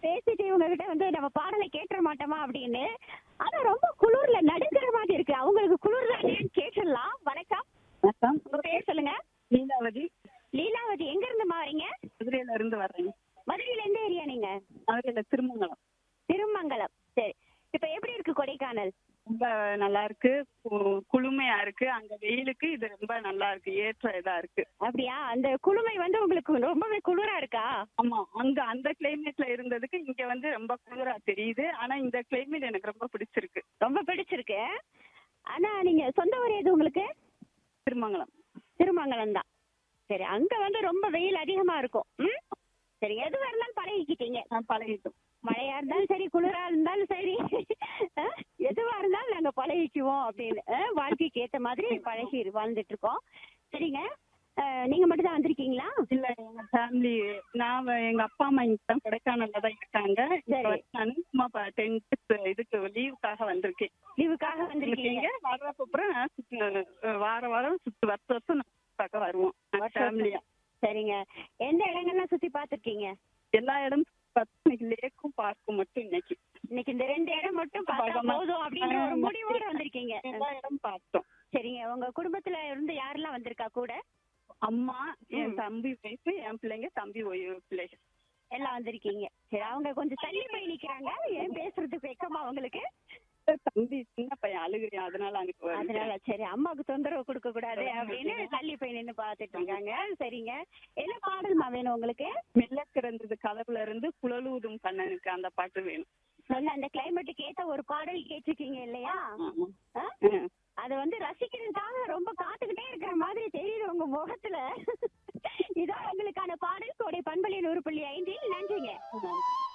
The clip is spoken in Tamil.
பேசிட்டு இவங்க கிட்ட வந்து நம்ம பாடலை கேட்டுற மாட்டோமா அப்படின்னு ஆனா ரொம்ப குளிர்ல நடுக்கிற மாதிரி இருக்கு அவங்களுக்கு குளிர் தான் கேட்டுடலாம் வணக்கம் வணக்கம் உங்க பேர் சொல்லுங்க லீலாவதி லீலாவதி எங்க இருந்து வரீங்க மதுரையில இருந்து வர்றேன் மதுரையில எந்த ஏரியா நீங்க மதுரையில திருமங்கலம் திருமங்கலம் சரி இப்ப எப்படி இருக்கு கொடைக்கானல் ரொம்ப நல்லா இருக்கு கு- குளுமையா இருக்கு அங்க வெயிலுக்கு இது ரொம்ப நல்லா இருக்கு ஏற்ற இதா இருக்கு அப்படியா அந்த குளுமை வந்து உங்களுக்கு ரொம்பவே குளிரா இருக்கா ஆமா அங்க அந்த கிளைமேட்ல இருந்ததுக்கு இங்க வந்து ரொம்ப குளிரா தெரியுது ஆனா இந்த கிளைமேட் எனக்கு ரொம்ப பிடிச்சிருக்கு ரொம்ப பிடிச்சிருக்கு ஆனா நீங்க சொந்த ஊர் எது உங்களுக்கு திருமங்கலம் திருமங்கலம் தான் சரி அங்க வந்து ரொம்ப வெயில் அதிகமா இருக்கும் ம் சரி எதுவா இருந்தாலும் பழகிக்கிட்டீங்க நான் பழகிட்டோம் மழையா இருந்தாலும் சரி குளிரா இருந்தாலும் சரி அஹ், எதுவா இருந்தாலும் நாங்க பழகிக்குவோம் அப்படின்னு அஹ், வாழ்க்கைக்கு ஏத்த மாதிரி பழகி வாழ்ந்துட்டு இருக்கோம் சரிங்க அஹ், நீங்க மட்டும் தான் வந்திருக்கீங்களா இல்ல எங்க ஃபேமிலி நான் வ- எங்க அப்பா அம்மா இங்க தான் கொடைக்கானல்ல தான் இருக்காங்க இப்ப சரி. வந்து நான் சும்மா டென் இதுக்கு லீவுக்காக வந்திருக்கேன் லீவுக்காக வந்திருக்கீங்க இங்க வர்றப்ப அப்புறம் நான் சுத்து- வார வாரம் சுத்து வருஷம் வருஷம் நான் பார்க்க வருவோம் வருஷம் ஃபேமிலியா சரிங்க எந்த இடங்கள்லாம் சுத்தி பார்த்திருக்கீங்க எல்லா இடமும் பத்து லேக்கும் பார்க்கும் மட்டும் இன்னைக்கு இன்னைக்கு இந்த ரெண்டு இடம் மட்டும் பார்த்தா பார்க்காம- போதும் அப்படின்ற ஒரு ஆ, முடிவோட வந்திருக்கீங்க எல்லா இடம் பார்த்தோம் சரிங்க உங்க குடும்பத்துல இருந்து யாரெல்லாம் வந்திருக்கா கூட அம்மா என் ம். தம்பி வைஃப் என் பிள்ளைங்க தம்பி ஒய்- பிள்ளைங்க எல்லாம் வந்திருக்கீங்க சரி அவங்க கொஞ்சம் தள்ளி போய் நிக்கிறாங்க ஏன் பேசுறதுக்கு வெக்கமா அவங்களுக்கு தம்பி சின்ன பையன் அழுகுறியா அதனால அங்கிட்டு வருகிறேன். அதனால சரி அம்மாவுக்கு தொந்தரவு கொடுக்க கூடாது அப்படின்னு தள்ளி போய் நின்னு பாத்துட்டு இருக்காங்க சரிங்க என்ன பாடல்மா வேணும் உங்களுக்கு மெல்ல திறந்தது கதவுல இருந்து குழலூதும் கண்ணனுக்கு அந்த பாட்டு வேணும் நல்ல அந்த கிளைமேட்டுக்கு ஏத்த ஒரு பாடல் கேட்டிருக்கீங்க இல்லையா ஆமா. ஆ? ஆ. அத வந்து ரசிக்கிறதுக்காக ரொம்ப காத்துக்கிட்டே இருக்கிற மாதிரி தெரியுது உங்க முகத்துல இதான் உங்களுக்கான பாடல் கோடை பண்பலின் ஒரு புள்ளி ஐந்தில் நன்றிங்க ஆ.